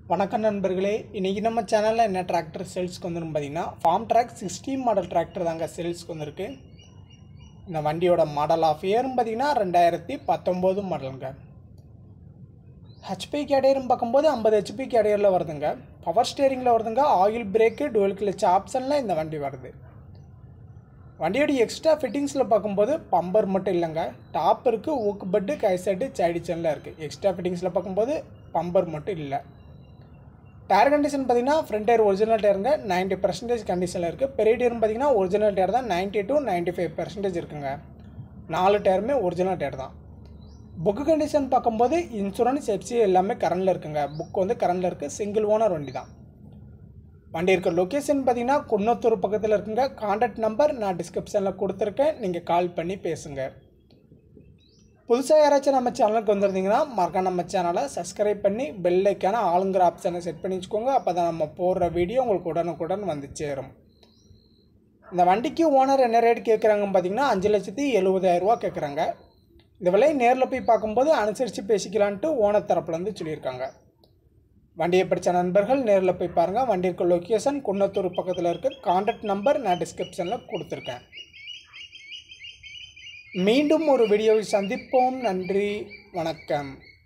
வணக்கம் நண்பர்களே இன்றைக்கி நம்ம சேனலில் என்ன டிராக்டர் சேல்ஸ்க்கு வந்துடும் பார்த்தீங்கன்னா farm track sixty model tractor தாங்க சேல்ஸ்க்கு வந்திருக்கு இந்த வண்டியோட மாடல் ஆஃப் இயர்னு பார்த்தீங்கன்னா ரெண்டாயிரத்தி பத்தொம்போது மாடலுங்க ஹெச்பி கேடையர்னு பார்க்கும்போது ஐம்பது ஹெச்பி கேடையரில் வருதுங்க பவர் ஸ்டேரிங்கில் வருதுங்க ஆயில் பிரேக்கு டுவெல் கிளச் ஆப்ஷனில் இந்த வண்டி வருது வண்டியோட எக்ஸ்ட்ரா ஃபிட்டிங்ஸில் பார்க்கும்போது பம்பர் மட்டும் இல்லைங்க டாப் இருக்குது ஊக்கு பட்டு கை செட்டு சைடு சென்னில் இருக்குது எக்ஸ்ட்ரா ஃபிட்டிங்ஸில் பார்க்கும்போது பம்பர் மட்டும் இல்லை டயர் கண்டிஷன் பார்த்தீங்கன்னா ஃப்ரண்ட் டயர் ஒரிஜினல் டயருங்க நைன்ட்டி பர்சன்டேஜ் கண்டிஷனில் இருக்குது பெரிய டயர்னு பார்த்தீங்கன்னா ஒரிஜினல் டயர் தான் ninety to ninety five percentage இருக்குங்க நாலு டயருமே ஒரிஜினல் டயர் தான் புக்கு கண்டிஷன் பார்க்கும்போது இன்சூரன்ஸ் எஃப்சி எல்லாமே கரண்டில் இருக்குங்க புக் வந்து கரண்டில் இருக்குது சிங்கிள் ஓனர் வண்டி தான் வண்டி இருக்க லொக்கேஷன் பார்த்தீங்கன்னா குன்னத்தூர் பக்கத்தில் இருக்குங்க காண்டாக்ட் நம்பர் நான் டிஸ்கிரிப்ஷனில் கொடுத்துருக்கேன் நீங்கள் கால் பண்ணி பேசுங்க புதுசாக யாராச்சும் நம்ம சேனலுக்கு வந்திருந்தீங்கன்னா மறக்காம நம்ம சேனலை சப்ஸ்கிரைப் பண்ணி பெல் ஐக்கான ஆளுங்கிற ஆப்ஷனை செட் பண்ணி வச்சுக்கோங்க அப்போ தான் நம்ம போடுற வீடியோ உங்களுக்கு உடனுக்குடன் வந்து சேரும் இந்த வண்டிக்கு ஓனர் என்ன ரேட் கேட்குறாங்கன்னு பார்த்தீங்கன்னா அஞ்சு லட்சத்தி எழுபதாயிரரூவா கேட்குறாங்க இந்த விலை நேரில் போய் பார்க்கும்போது அனுசரித்து பேசிக்கலான்ட்டு ஓனர் தரப்புலேருந்து சொல்லியிருக்காங்க வண்டியை படித்த நண்பர்கள் நேரில் போய் பாருங்கள் வண்டி இருக்க லொக்கேஷன் குன்னத்தூர் பக்கத்தில் இருக்குது காண்டாக்ட் நம்பர் நான் டிஸ்கிரிப்ஷனில் கொடுத்துருக்கேன் மீண்டும் ஒரு வீடியோவில் சந்திப்போம் நன்றி வணக்கம்